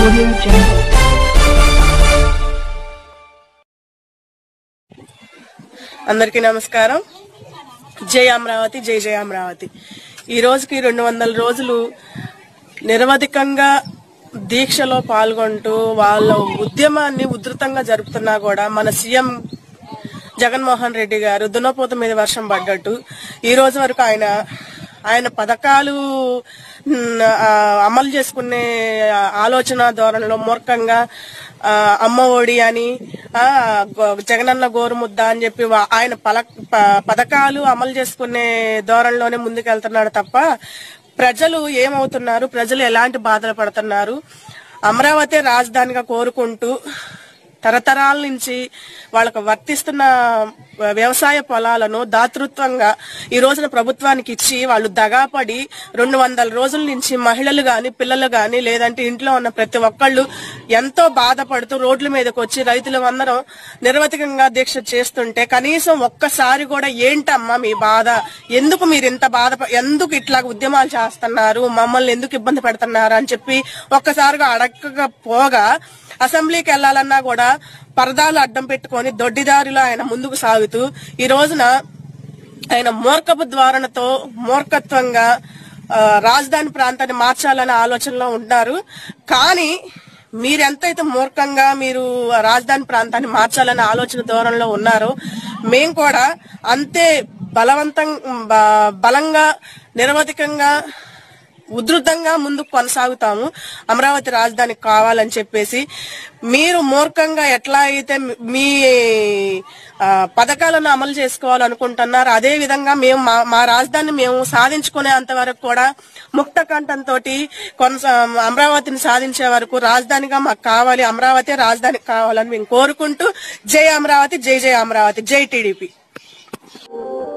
Audio Jungle. అందరికీ నమస్కారం జై అమరావతి జై జై అమరావతి ఈ రోజుకి రెండు వందల రోజులు నిరవధికంగా దీక్షలో పాల్గొంటూ వాళ్ళ ఉద్యమాన్ని ఉధృతంగా జరుపుతున్నా కూడా మన సీఎం జగన్మోహన్ రెడ్డి గారు దున్నపోత మీద వర్షం పడ్డట్టు ఈ రోజు వరకు ఆయన ఆయన పథకాలు మ్, ఆ, అమలు చేసుకునే ఆలోచన ధోరణిలో మూర్ఖంగా ఆ, అమ్మ ఒడి అని ఆ, గో- జగనన్న గోరుముద్ద అని చెప్పి వా- ఆయన పల ప- పథకాలు అమలు చేసుకునే ధోరణిలోనే ముందుకెళ్తున్నాడు తప్ప ప్రజలు ఏమవుతున్నారు ప్రజలు ఎలాంటి బాధలు పడుతున్నారు అమరావతి రాజధానిగా కోరుకుంటూ తరతరాల నుంచి వాళ్ళకు వర్తిస్తున్న వ్యవసాయ పొలాలను దాతృత్వంగా ఈ రోజున ప్రభుత్వానికి ఇచ్చి వాళ్ళు దగాపడి రెండు వందల రోజుల నుంచి మహిళలు గాని పిల్లలు గాని లేదంటే ఇంట్లో ఉన్న ప్రతి ఒక్కళ్ళు ఎంతో బాధపడుతూ రోడ్ల మీదకి వచ్చి రైతులు అందరం నిరవధికంగా దీక్ష చేస్తుంటే కనీసం ఒక్కసారి కూడా ఏంటమ్మా మీ బాధ ఎందుకు మీరు ఇంత బాధ ఎందుకు ఇట్లా ఉద్యమాలు చేస్తున్నారు మమ్మల్ని ఎందుకు ఇబ్బంది పెడుతున్నారు అని చెప్పి ఒక్కసారిగా అడగకపోగా అసెంబ్లీకి వెళ్లాలన్నా కూడా పరదాలు అడ్డం పెట్టుకొని దొడ్డిదారిలో ఆయన ముందుకు సాగుతూ ఈ రోజున ఆయన మూర్ఖపు ద్వారణతో మూర్ఖత్వంగా ఆ, రాజధాని ప్రాంతాన్ని మార్చాలనే ఆలోచనలో ఉన్నారు కానీ మీరెంతైతే మూర్ఖంగా మీరు ఆ రాజధాని ప్రాంతాన్ని మార్చాలనే ఆలోచన ధోరణిలో ఉన్నారో మేము కూడా అంతే బలవంతం బ- బలంగా నిరవధికంగా ఉధృతంగా ముందుకు కొనసాగుతాము అమరావతి రాజధాని కావాలని చెప్పేసి మీరు మూర్ఖంగా ఎట్లా అయితే మీ ఆ, పథకాలను అమలు చేసుకోవాలనుకుంటున్నారు అదే విధంగా మేము మా మా రాజధానిని మేము సాధించుకునేంత వరకు కూడా ముక్త కంఠంతో కొనసా అమరావతిని సాధించే వరకు రాజధానిగా మాకు కావాలి అమరావతి రాజధానికి కావాలని మేము కోరుకుంటూ జై అమరావతి జై జై అమరావతి జై టీడీపీ